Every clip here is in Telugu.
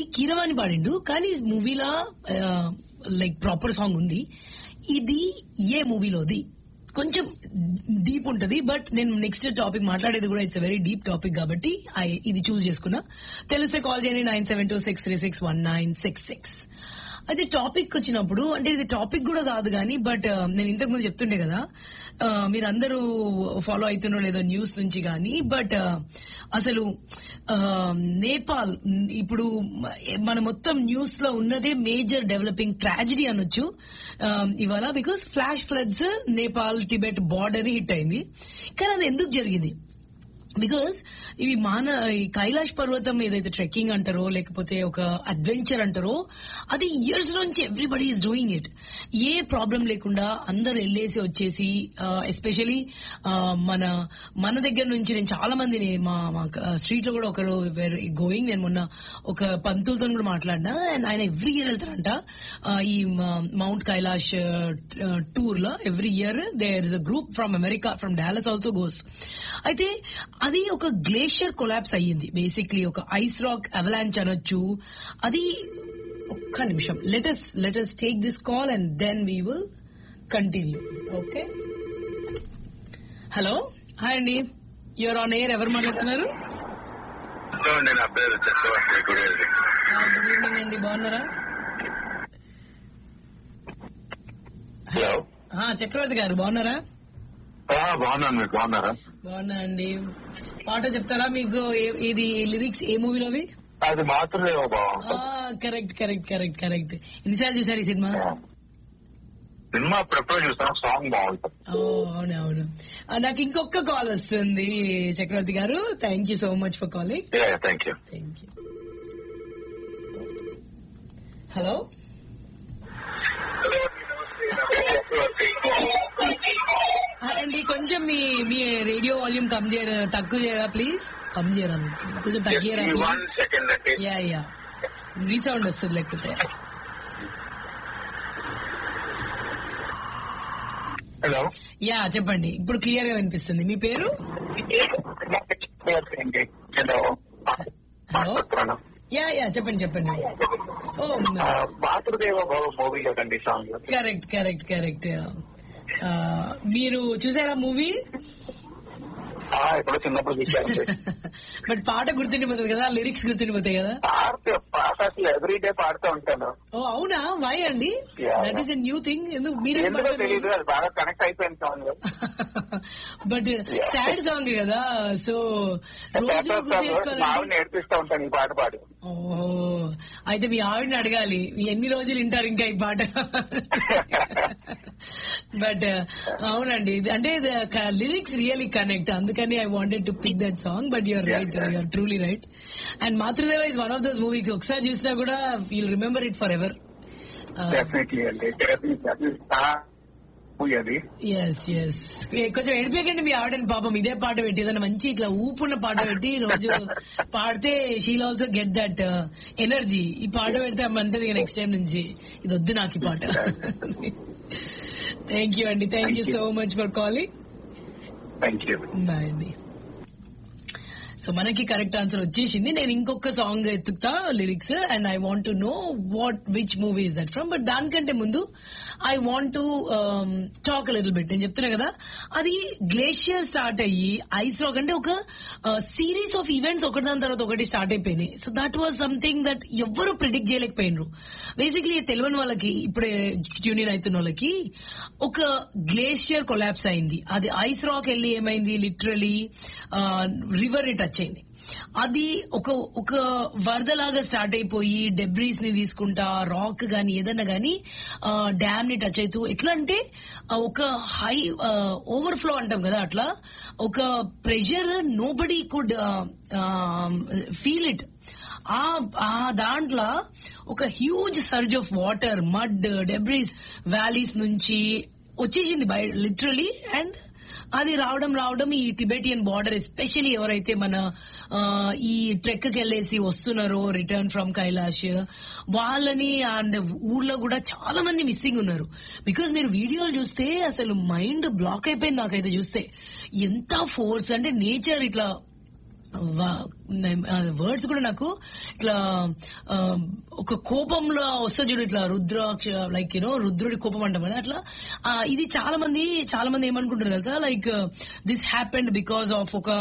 కీరవాణి పాడిండు కానీ మూవీలా లైక్ ప్రాపర్ సాంగ్ ఉంది ఇది ఏ మూవీలోది కొంచెం డీప్ ఉంటది బట్ నేను నెక్స్ట్ టాపిక్ మాట్లాడేది కూడా ఇట్స్ వెరీ డీప్ టాపిక్ కాబట్టి I- ఇది చూస్ చేసుకున్నా తెలిస్తే కాల్ చేయండి nine seven two six three six one nine six six అయితే టాపిక్ వచ్చినప్పుడు అంటే ఇది టాపిక్ కూడా కాదు కానీ బట్ నేను ఇంతకు ముందు చెప్తుండే కదా ఆ, మీరందరూ ఫాలో అవుతున్నారో లేదో న్యూస్ నుంచి కానీ బట్ అసలు ఆ, నేపాల్ ఇప్పుడు మన మొత్తం న్యూస్ లో ఉన్నదే మేజర్ డెవలపింగ్ ట్రాజడీ అనొచ్చు ఆ, ఇవాళ because flash floods Nepal Tibet border hit అయింది కానీ అది ఎందుకు జరిగింది బికాస్ ఇవి మాన ఈ కైలాష్ పర్వతం ఏదైతే ట్రెక్కింగ్ అంటారో లేకపోతే ఒక అడ్వెంచర్ అంటారో అది ఇయర్స్ నుంచి everybody is doing it a problem లేకుండా అందరు వెళ్ళేసి వచ్చేసి ఎస్పెషలీ మన మన దగ్గర నుంచి నేను చాలా మందిని మా మా స్ట్రీట్ లో కూడా ఒకరు గోయింగ్ నేను మొన్న ఒక పంతులతో కూడా మాట్లాడినా అండ్ ఆయన ఎవ్రీ ఇయర్ వెళ్తారంట ఆ, ఈ మౌంట్ కైలాష్ టూర్ లో every year there is a group from America from Dallas also goes అయితే అది ఒక గ్లేషియర్ కొలాప్స్ అయ్యింది బేసిక్లీ ఒక ఐస్ రాక్ అవలాంచ్ అనొచ్చు అది ఒక్క నిమిషం let us let us take this call and then we will continue okay hello hi అండి యూఆర్ ఆన్ ఎయిర్ ఎవరు మాట్లాడుతున్నారు చూడండి నా పేరు చక్రవర్తి గురేది గుడ్ ఈవినింగ్ అండి బాగున్నారా హలో ఆ, చక్రవర్తి గారు బాగున్నారా ఆ, బాగున్నాను మీరు బాగున్నారా బాగున్నా అండి పాట చెప్తారా మీకు ఏ- ఇది లిరిక్స్ ఏ మూవీలోవి అది మాత్రమేమో బాగుంది కరెక్ట్ కరెక్ట్ కరెక్ట్ కరెక్ట్ ఎన్నిసార్లు చూసారు ఈ సినిమా సినిమా అప్పుడెప్పుడో చూసాను సాంగ్ బాగుంటుంది ఓ అవును అవును ఆ, నాకు ఇంకొక కాల్ వస్తుంది Chakravarthi garu thank you so much for calling thank you thank you hello అండి కొంచెం మీ మీ రేడియో వాల్యూమ్ కమ్ చేయరా తక్కువ చేయరా ప్లీజ్ కమ్ చేయరా కొంచెం తగ్గియరా వన్ ప్లీజ్ సెకండ్ అండి యా యా రీసౌండ్ వస్తుంది లేకపోతే హలో యా చెప్పండి ఇప్పుడు క్లియర్ గా వినిపిస్తుంది మీ పేరు హలో హలో యా యా చెప్పండి చెప్పండి ఓ మాతృదేవ భవ మూవీ కదండి సాంగ్ కరెక్ట్ కరెక్ట్ కరెక్ట్ మీరు చూసారా మూవీ ఎప్పుడో చిన్నప్పుడు చూసాను బట్ పాట గుర్తుండిపోతుంది కదా లిరిక్స్ గుర్తుండిపోతాయి కదా పాడుతూ పాట అసలు ఎవ్రీ డే పాడుతూ ఉంటాను ఓ అవునా వై అండి Yeah. That is a new thing ఎందుకు మీరే ఎందుకో తెలియదు అది బాగా కనెక్ట్ అయిపోయింది సాంగ్ బట్ సాడ్ సాంగ్ కదా సో రోజు గుర్తు మావి చేసుకోవాలండి నేర్పిస్తూ ఉంటాను ఈ పాట పాడి ఓ అయితే మీ ఆవిడని అడగాలి ఎన్ని రోజులు వింటారు ఇంకా ఈ పాట బట్ అవునండి ఇది- అంటే లిరిక్స్ రియలీ కనెక్ట్ అందుకని I wanted to pick that song but you're right you're truly right and Matrudeva is one of those movies ఒకసారి చూసినా కూడా will remember it forever definitely అండి మూవీ అది ఎస్ ఎస్ కొంచెం ఎడిపోయకండి మీ ఆవిడని పాపం ఇదే పాట పెట్టి ఏదైనా మంచి ఇట్లా ఊపున్న పాట పెట్టి రోజు పాడితే she'll also get that energy ఈ పాట పెడితే అంటది నెక్స్ట్ టైం నుంచి ఇది వద్దు నాకు ఈ పాట థ్యాంక్ యూ అండి thank you Thank you. So much for calling thank you bye అండి సో మనకి కరెక్ట్ ఆన్సర్ వచ్చేసింది నేను ఇంకొక సాంగ్ ఎత్తుకుతా lyrics and I want to know what which movie is that from but దానికంటే ముందు I want to talk little bit నేను చెప్తున్నా కదా అది గ్లేషియర్ స్టార్ట్ అయ్యి ఐస్ రాక్ అంటే ఒక సిరీస్ ఆఫ్ ఈవెంట్స్ ఒకటిదాని తర్వాత ఒకటి స్టార్ట్ అయిపోయినాయి so that was something that ఎవ్వరూ ప్రిడిక్ట్ చేయలేకపోయినరు బేసిక్లీ తెలియని వాళ్ళకి ఇప్పుడే ట్యూనిన్ అవుతున్న వాళ్ళకి ఒక గ్లేషియర్ కొలాప్స్ అయింది అది ఐస్ రాక్ వెళ్ళి ఏమైంది లిటరలీ రివర్ ని టచ్ అయింది అది ఒక ఒక వరదలాగా స్టార్ట్ అయిపోయి డెబ్రీస్ ని తీసుకుంటా రాక్ గాని ఏదన్నా గాని డ్యామ్ ని టచ్ అవుతూ ఎట్లా అంటే ఆ, ఒక హై ఓవర్ఫ్లో అంటాం కదా అట్లా ఒక pressure nobody could feel it ఆ ఆ దాంట్లో ఒక huge surge of water mud debris valleys నుంచి వచ్చేసింది బై లిటరలీ అండ్ అది రావడం రావడం ఈ టిబెటియన్ బార్డర్ ఎస్పెషలీ ఎవరైతే మన ఆ, ఈ ట్రెక్ కి వెళ్ళేసి వస్తున్నారో రిటర్న్ ఫ్రమ్ కైలాష్ వాళ్ళని అండ్ ఊర్లో కూడా చాలా మంది మిస్సింగ్ ఉన్నారు బికాజ్ మీరు వీడియోలు చూస్తే అసలు మైండ్ బ్లాక్ అయిపోయింది నాకైతే చూస్తే ఎంత ఫోర్స్ అంటే నేచర్ ఇట్లా వర్డ్స్ కూడా నాకు ఇట్లా ఆ, ఒక కోపంలో వస్తుంది చూడు ఇట్లా రుద్రాక్ష లైక్ యూనో రుద్రుడి కోపం అంటాం కదా అట్లా ఆ, ఇది చాలా మంది చాలా మంది ఏమనుకుంటారు తెలుసా like this happened because of ఒక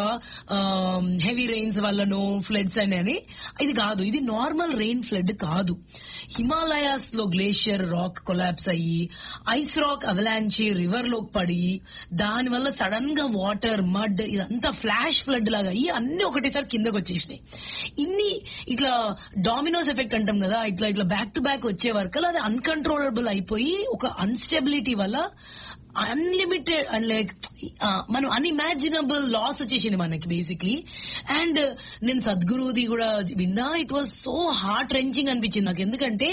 హెవీ రెయిన్స్ వల్లనో ఫ్లడ్స్ అని అని ఇది కాదు ఇది నార్మల్ రెయిన్ ఫ్లడ్ కాదు హిమాలయాస్ లో గ్లేషియర్ రాక్ కొలాప్స్ అయ్యి ఐస్ రాక్ అవలాంచి రివర్ లోకి పడి దాని వల్ల సడన్ గా వాటర్ మడ్ ఇదంతా ఫ్లాష్ ఫ్లడ్ లాగా అయ్యి అన్ని ఒకటేసారి కిందకు వచ్చేసినాయి ఇన్ని ఇట్లా డామినోస్ ఎఫెక్ట్ అంటాం కదా ఇట్లా ఇట్లా బ్యాక్ టు బ్యాక్ వచ్చే వరకు అది అన్కంట్రోలబుల్ అయిపోయి ఒక అన్స్టెబిలిటీ వల్ల అన్లిమిటెడ్ అండ్ లైక్ మనం అన్ఇమాజినబుల్ లాస్ వచ్చేసింది మనకి బేసిక్లీ అండ్ నేను సద్గురుది కూడా విన్నా it was so heart wrenching అనిపించింది నాకు ఎందుకంటే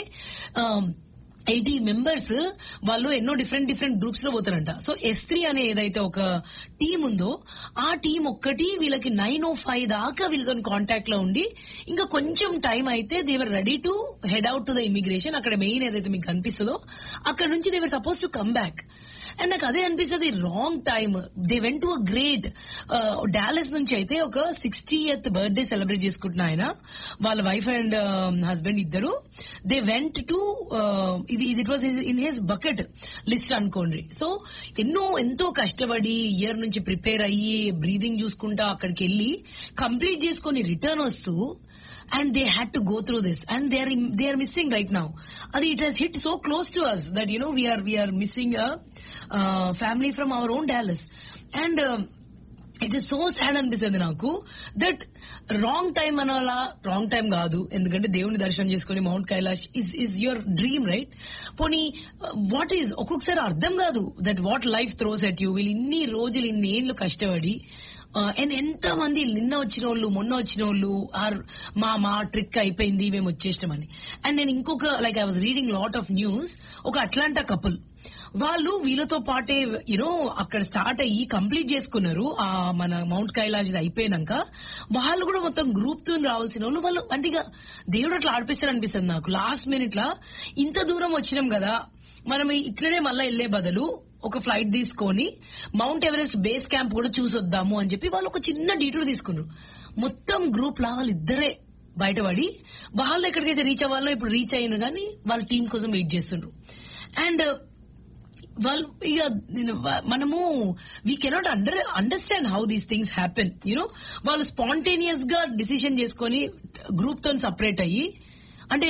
ఎయిటీ మెంబర్స్ వాళ్ళు ఎన్నో డిఫరెంట్ డిఫరెంట్ గ్రూప్స్ లో పోతారంట సో ఎస్ త్రీ అనే ఏదైతే ఒక టీం ఉందో ఆ టీం ఒక్కటి వీళ్ళకి నైన్ ఓ ఫైవ్ దాకా వీళ్ళతో కాంటాక్ట్ లో ఉండి ఇంకా కొంచెం టైం అయితే they were ready to head out to the immigration అక్కడ మెయిన్ ఏదైతే మీకు కనిపిస్తుందో అక్కడ నుంచి they were supposed to come back and నాకు అదే అనిపిస్తుంది wrong time they went to a great Dallas నుంచి అయితే ఒక సిక్స్టీయత్ బర్త్డే సెలబ్రేట్ చేసుకుంటున్న ఆయన వాళ్ళ వైఫ్ అండ్ హస్బెండ్ ఇద్దరు దే వెంట్ టు ఇది ఇది it was in his bucket list అనుకోండి సో ఎన్నో ఎంతో కష్టపడి ఇయర్ నుంచి ప్రిపేర్ అయ్యి బ్రీదింగ్ చూసుకుంటా అక్కడికి వెళ్ళి కంప్లీట్ చేసుకొని రిటర్న్ వస్తూ and they had to go through this and they are they are missing right now Adi, it has hit so close to us that you know we are we are missing a uh, family from our own dallas and um, it is so sad అనిపిస్తుంది నాకు దట్ రాంగ్ టైం అనాలా రాంగ్ టైం కాదు ఎందుకంటే దేవుని దర్శనం చేసుకుని Mount Kailash is is your dream right పోనీ వాట్ ఈస్ ఒక్కొక్కసారి అర్థం కాదు that what life throws at you వీళ్ళు ఇన్ని రోజులు ఇన్ని ఏళ్ళు కష్టపడి అండ్ ఎంత మంది నిన్న వచ్చిన వాళ్ళు మొన్న వచ్చిన వాళ్ళు ఆర్ మా మా ట్రిక్ అయిపోయింది మేము వచ్చేసినామని అండ్ నేను ఇంకొక like I was reading lot of news ఒక అట్లాంటా కపుల్ వాళ్ళు వీళ్ళతో పాటే యూనో అక్కడ స్టార్ట్ అయ్యి కంప్లీట్ చేసుకున్నారు ఆ మన మౌంట్ కైలాష్ అయిపోయినాక వాళ్ళు కూడా మొత్తం గ్రూప్ తో రావాల్సిన వాళ్ళు వాళ్ళు అంటే ఇక దేవుడు అట్లా ఆడిపిస్తారు అనిపిస్తుంది నాకు లాస్ట్ మినిట్ లా ఇంత దూరం వచ్చినాం కదా మనం ఇట్లనే మళ్ళీ వెళ్లే బదులు ఒక ఫ్లైట్ తీసుకొని మౌంట్ ఎవరెస్ట్ బేస్ క్యాంప్ కూడా చూసొద్దాము అని చెప్పి వాళ్ళు ఒక చిన్న డీటూర్ తీసుకున్నారు మొత్తం గ్రూప్ లా వాళ్ళు ఇద్దరే బయటపడి వాళ్ళు ఎక్కడికైతే రీచ్ అవ్వాలో ఇప్పుడు రీచ్ అయ్యారు కానీ వాళ్ళ టీం కోసం వెయిట్ చేస్తుండ్రు అండ్ వాళ్ళు ఇక నేను వ- మనము we cannot under understand how these things happen you know వాళ్ళు స్పాంటేనియస్ గా డిసిషన్ చేసుకొని గ్రూప్ తో సపరేట్ అయ్యి అంటే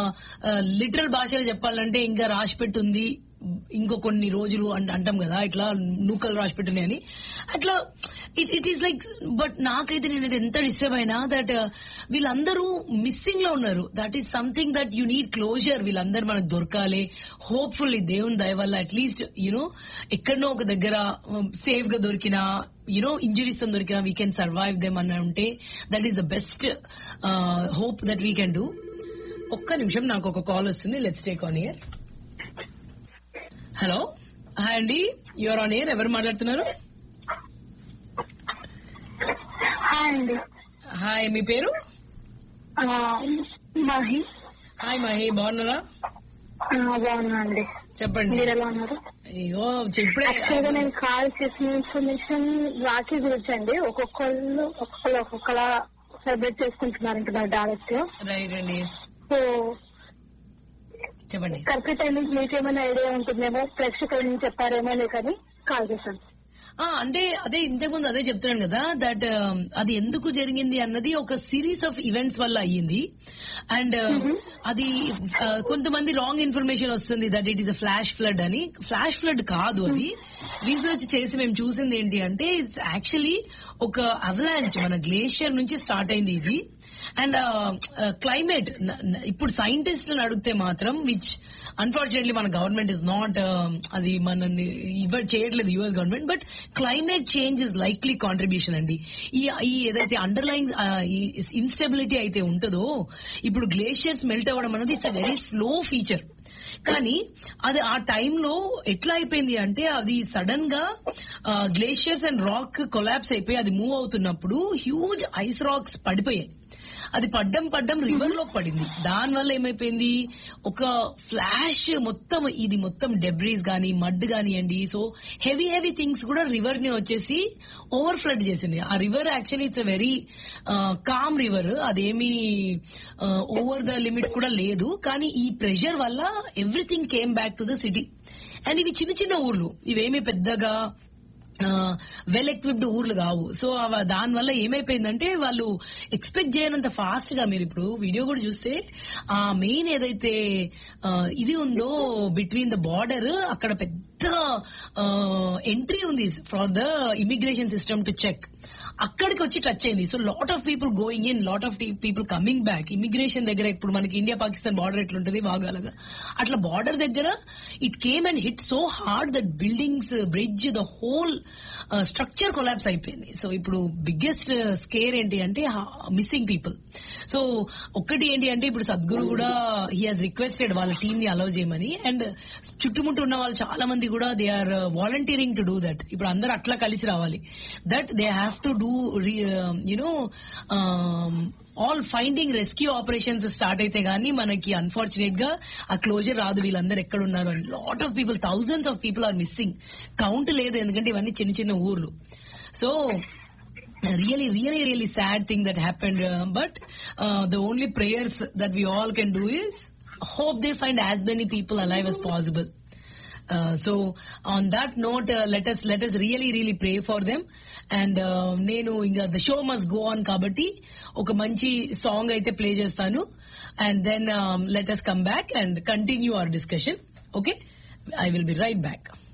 లిటరల్ భాషలో చెప్పాలంటే ఇంకా రాసిపెట్టి ఉంది ఇంకో కొన్ని రోజులు అంట- అంటాం కదా ఇట్లా నూకలు రాసి పెట్టినాయి అని అట్లా it it is like but నాకైతే నేను ఇది ఎంత డిస్టర్బ్ అయినా దట్ వీళ్ళందరూ మిస్సింగ్ లో ఉన్నారు that is something that you need closure వీళ్ళందరూ మనకు దొరకాలి హోప్ఫుల్లీ దేవుని దయ వల్ల అట్లీస్ట్ యూనో ఎక్కడనో ఒక దగ్గర సేఫ్ గా దొరికినా యూనో ఇంజురీస్ తో దొరికినా వీ కెన్ సర్వైవ్ దెమ్ అని ఉంటే that is the best hope that we can do ఒక్క నిమిషం నాకు ఒక కాల్ వస్తుంది let's take on air hello hi అండి యువర్ ఆన్ ఇయర్ ఎవరు మాట్లాడుతున్నారు హాయ్ అండి హాయ్ మీ పేరు ఆ, మహి హాయ్ మహి బాగున్నారా ఆ, బాగున్నా అండి చెప్పండి మీరు ఎలా ఉన్నారు అయ్యో ఇప్పుడే యాక్చువల్ గా నేను కాల్ చేసిన ఇన్ఫర్మేషన్ రాఖీ గురించి అండి ఒక్కొక్కళ్ళు ఒక్కొక్కరు ఒక్కొక్కలా సెలబ్రేట్ చేసుకుంటున్నారంటున్నారు డాలస్ లో రైట్ అండి సో చెప్పండి కరెక్ట్ టైమింగ్ మీకు ఏమైనా ఐడియా ఉంటుందేమో ప్రేక్షకుల నుంచి చెప్పారేమో లేకని కాల్ చేశాను ఆ, అంటే అదే ఇంతకుముందు అదే చెప్తున్నాను కదా దట్ అది ఎందుకు జరిగింది అన్నది ఒక సిరీస్ ఆఫ్ ఈవెంట్స్ వల్ల అయ్యింది అండ్ అది ఆ, కొంతమంది రాంగ్ ఇన్ఫర్మేషన్ వస్తుంది that it is a flash flood అని ఫ్లాష్ ఫ్లడ్ కాదు అది రీసెర్చ్ చేసి మేము చూసింది ఏంటి అంటే ఇట్స్ యాక్చువల్లీ ఒక అవలాంచ్ మన గ్లేషియర్ నుంచి స్టార్ట్ అయింది ఇది అండ్ క్లైమేట్ ఇప్పుడు సైంటిస్టులను అడిగితే మాత్రం విచ్ అన్ఫార్చునేట్లీ మన గవర్నమెంట్ ఇస్ నాట్ అది మనల్ని ఇవ్వ చేయట్లేదు US government but climate change is likely contribution అండి ఈ ఈ ఏదైతే అండర్లైన్ ఇన్స్టెబిలిటీ అయితే ఉంటుందో ఇప్పుడు గ్లేషియర్స్ మెల్ట్ అవ్వడం అనేది it's a very slow feature కానీ అది ఆ టైంలో ఎట్లా అయిపోయింది అంటే అది సడన్ గా గ్లేషియర్స్ అండ్ రాక్ కొలాప్స్ అయిపోయి అది మూవ్ అవుతున్నప్పుడు హ్యూజ్ ఐస్ రాక్స్ పడిపోయాయి అది పడ్డం పడ్డం రివర్ లో పడింది దాని వల్ల ఏమైపోయింది ఒక ఫ్లాష్ మొత్తం ఇది మొత్తం డెబ్రీస్ గానీ మడ్ గానియండి సో హెవీ హెవీ థింగ్స్ కూడా రివర్ ని వచ్చేసి ఓవర్ ఫ్లడ్ చేసింది ఆ river actually it's very calm river అదేమి ఓవర్ ద లిమిట్ కూడా లేదు కానీ ఈ ప్రెషర్ వల్ల everything came back to the city and ఇవి చిన్న చిన్న ఊర్లు ఇవేమి పెద్దగా వెల్ ఎక్విప్డ్ ఊర్లు కావు సో దాని వల్ల ఏమైపోయిందంటే వాళ్ళు ఎక్స్పెక్ట్ చేయనంత ఫాస్ట్ గా మీరు ఇప్పుడు వీడియో కూడా చూస్తే ఆ మెయిన్ ఏదైతే ఆ, ఇది ఉందో బిట్వీన్ ద బార్డర్ అక్కడ పెద్ద ఎంట్రీ ఉంది for the immigration system to check అక్కడికి వచ్చి టచ్ అయింది so lot of people going in lot of people coming back immigration దగ్గర ఇప్పుడు మనకి ఇండియా పాకిస్తాన్ బార్డర్ ఎట్లుంటది వాగాలగా అట్లా బార్డర్ దగ్గర it came and hit so hard that buildings bridge the whole structure collapse అయిపోయింది సో ఇప్పుడు బిగ్గెస్ట్ స్కేర్ ఏంటి అంటే మిస్సింగ్ పీపుల్ సో ఒక్కటి ఏంటి అంటే ఇప్పుడు సద్గురు కూడా హీ హాజ్ రిక్వెస్టెడ్ వాళ్ళ టీమ్ ని అలౌ చేయమని అండ్ చుట్టుముట్టు ఉన్న వాళ్ళు చాలా మంది కూడా they are volunteering to do that ఇప్పుడు అందరూ అట్లా కలిసి రావాలి that they have to do you know all finding rescue operations start అయితే గానీ మనకి అన్ఫార్చునేట్ గా ఆ క్లోజర్ రాదు వీళ్ళందరూ ఎక్కడ ఉన్నారు అని lot of people thousands of people are missing count లేదు ఎందుకంటే ఇవన్నీ చిన్న చిన్న ఊర్లు so really really really sad thing that happened uh, but uh, the only prayers that we all can do is hope they find as many people alive as possible uh, so on that note uh, let us let us really really pray for them and నేను ఇంకా the show must go on కాబట్టి ఒక మంచి సాంగ్ అయితే ప్లే చేస్తాను and then let us come back and continue our discussion okay I will be right back